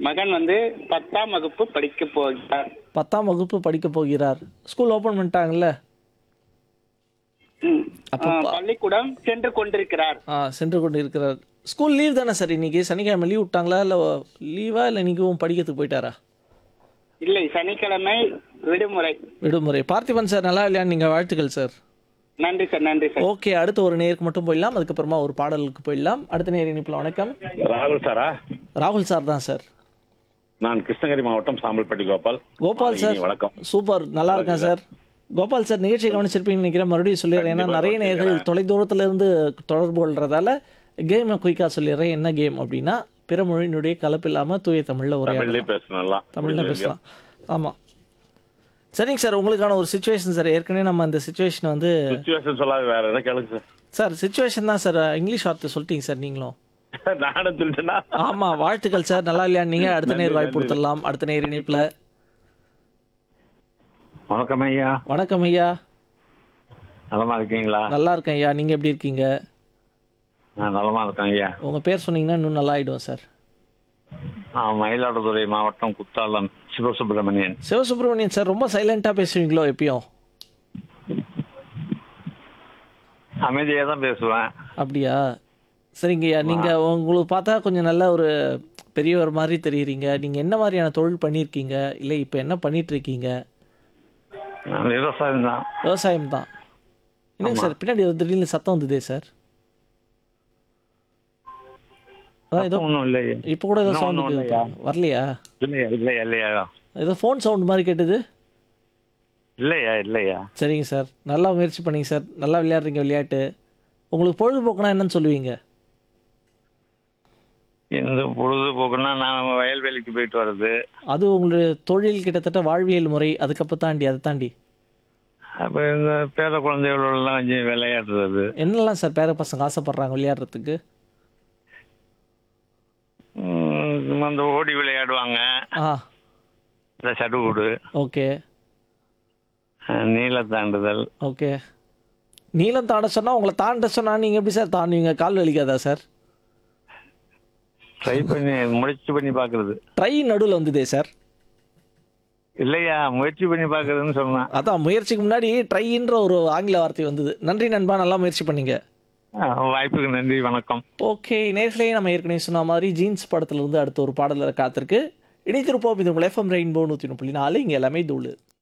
மகன் வந்து பத்தாம் வகுப்பு படிக்க போகிறார் பத்தாம் வகுப்பு படிக்க போகிறார் ஸ்கூல் ஓப்பன் பண்ணிட்டாங்கல்ல ம். அப்ப ஆ, பள்ளிக்கூடம் சென்று கொண்டிருக்கிறார் ஆ சென்று கொண்டு இருக்கிறார் ஸ்கூல் லீவ் தானே சார் இன்னைக்கு சனிக்கிழமை லீவ் விட்டாங்களா இல்லை லீவா இல்லை இன்னைக்கும் படிக்கிறதுக்கு போயிட்டாரா இல்லை சனிக்கிழமை விடுமுறை விடுமுறை பார்த்திபன் சார் நல்லா இல்லையா நீங்கள் வாழ்த்துக்கள் சார் நன்றி சார் நன்றி சார் ஓகே அடுத்து ஒரு நேருக்கு மட்டும் போயிடலாம் அதுக்கப்புறமா ஒரு பாடலுக்கு போயிடலாம் அடுத்த நேர் இனிப்பில் வணக்கம் ராகுல் சாரா ராகுல் சார் தான் சார் நான் கிருஷ்ணகிரி மாவட்டம் சாம்பல்பட்டி கோபால் கோபால் சார் வணக்கம் சூப்பர் நல்லா இருக்கேன் சார் கோபால் சார் நிகழ்ச்சி கவனிச்சிருப்பீங்கன்னு நினைக்கிறேன் மறுபடியும் சொல்லிடுறேன் ஏன்னா நிறைய நேர்கள் தொலைதூரத்துல இருந்து தொடர்பு கொள்றதால கேமை குயிக்காக சொல்லிடுறேன் என்ன கேம் அப்படின்னா பிற மொழியினுடைய கலப்பு இல்லாமல் தூய தமிழில் ஒரே தமிழ்லயே பேசணும் தமிழில் பேசலாம் ஆமாம் சரிங்க சார் உங்களுக்கான ஒரு சுச்சுவேஷன் சார் ஏற்கனவே நம்ம அந்த சுச்சுவேஷனை வந்து சுச்சுவேஷன் சொல்லாத வேற எதாவது கேளுங்க சார் சுச்சுவேஷன் தான் சார் இங்கிலீஷ் வார்த்தை சொல்லிட்டீங்க சார் நீங்களும் சார் நானும் சொல்லிட்டேன்னா ஆமாம் வாழ்த்துக்கள் சார் நல்லா இல்லையா நீங்கள் அடுத்த நேர் வாய்ப்பு கொடுத்துடலாம் அடுத்த நேர் இணைப்பில் வணக்கம் ஐயா வணக்கம் ஐயா நலமா இருக்கீங்களா நல்லா இருக்கேன் ஐயா நீங்கள் எப்படி இருக்கீங்க நான் நலமா இருக்கேன் ஐயா உங்கள் பேர் சொன்னீங்கன்னா இன்னும் நல்லா ஆயிடும் சார் நான் மயிலாடுதுறை மாவட்டம் குத்தாலம் சிவசுப்பிரமணியன் சிவசுப்ரமணியன் சார் ரொம்ப சைலண்ட்டாக பேசுவீங்களோ எப்பயும் அமைதியாக தான் பேசுவேன் அப்படியா சரிங்கய்யா நீங்கள் உங்களுக்கு பார்த்தா கொஞ்சம் நல்ல ஒரு பெரியவர் மாதிரி தெரியுறீங்க நீங்கள் என்ன மாதிரியான தொழில் பண்ணியிருக்கீங்க இல்லை இப்போ என்ன பண்ணிட்டு இருக்கீங்க நான் விவசாயம் தான் விவசாயம் தான் என்னங்க சார் பின்னாடி ஒரு திடீர்னு சத்தம் வந்ததே சார் அதான் ஏதோ ஒன்றும் இல்லையே இப்போ கூட ஏதோ இன்னும் சவுண்டு ஒண்ணும் இல்லையா? வரலையா இல்லையா இல்லையா இல்லையா ஏதோ ஃபோன் சவுண்ட் மாதிரி கேட்டது இல்லையா இல்லையா சரிங்க சார் நல்லா முயற்சி பண்ணீங்க சார் நல்லா விளையாடுறீங்க விளையாட்டு உங்களுக்கு பொழுதுபோக்குனா என்னன்னு சொல்லுவீங்க இந்த பொழுதுபோக்குன்னா நான் வயல்வெளிக்கு போயிட்டு வர்றது அது உங்களுடைய தொழில் கிட்டத்தட்ட வாழ்வியல் முறை அதுக்கப்புறம் தாண்டி அதை தாண்டி அப்போ இந்த பேர குழந்தைகளோடலாம் கொஞ்சம் விளையாடுறது என்னெல்லாம் சார் பேர பசங்க ஆசைப்படுறாங்க விளையாடுறதுக்கு ம், அந்த ஓடி விளையாடுவாங்க ஆ இந்த சடுகுடு ஓகே நீள தாண்டுதல் ஓகே நீளம் தாண்ட சொன்னால் உங்களை தாண்ட சொன்னால் நீங்கள் எப்படி சார் தாண்டுவீங்க கால் வலிக்காதா சார் ட்ரை பண்ணி முயற்சி பண்ணி பார்க்கறது ட்ரை நடுவில் வந்ததே சார் இல்லையா முயற்சி பண்ணி பார்க்கறதுன்னு சொன்னேன் அதான் முயற்சிக்கு முன்னாடி ட்ரைன்ற ஒரு ஆங்கில வார்த்தை வந்தது நன்றி நண்பா நல்லா முயற்சி பண்ணீங்க ஆ, வாய்ப்புக்கு நன்றி வணக்கம் ஓகே நேர்களே நம்ம ஏற்கனவே சொன்ன மாதிரி ஜீன்ஸ் படத்துல இருந்து அடுத்த ஒரு பாடலில் காத்திருக்கு இணைத்திருப்போம் இது உங்கள் எஃப்எம் ரெயின்போ நூற்றி முப்பது நாலு இங்கே எல்லாமே தூளு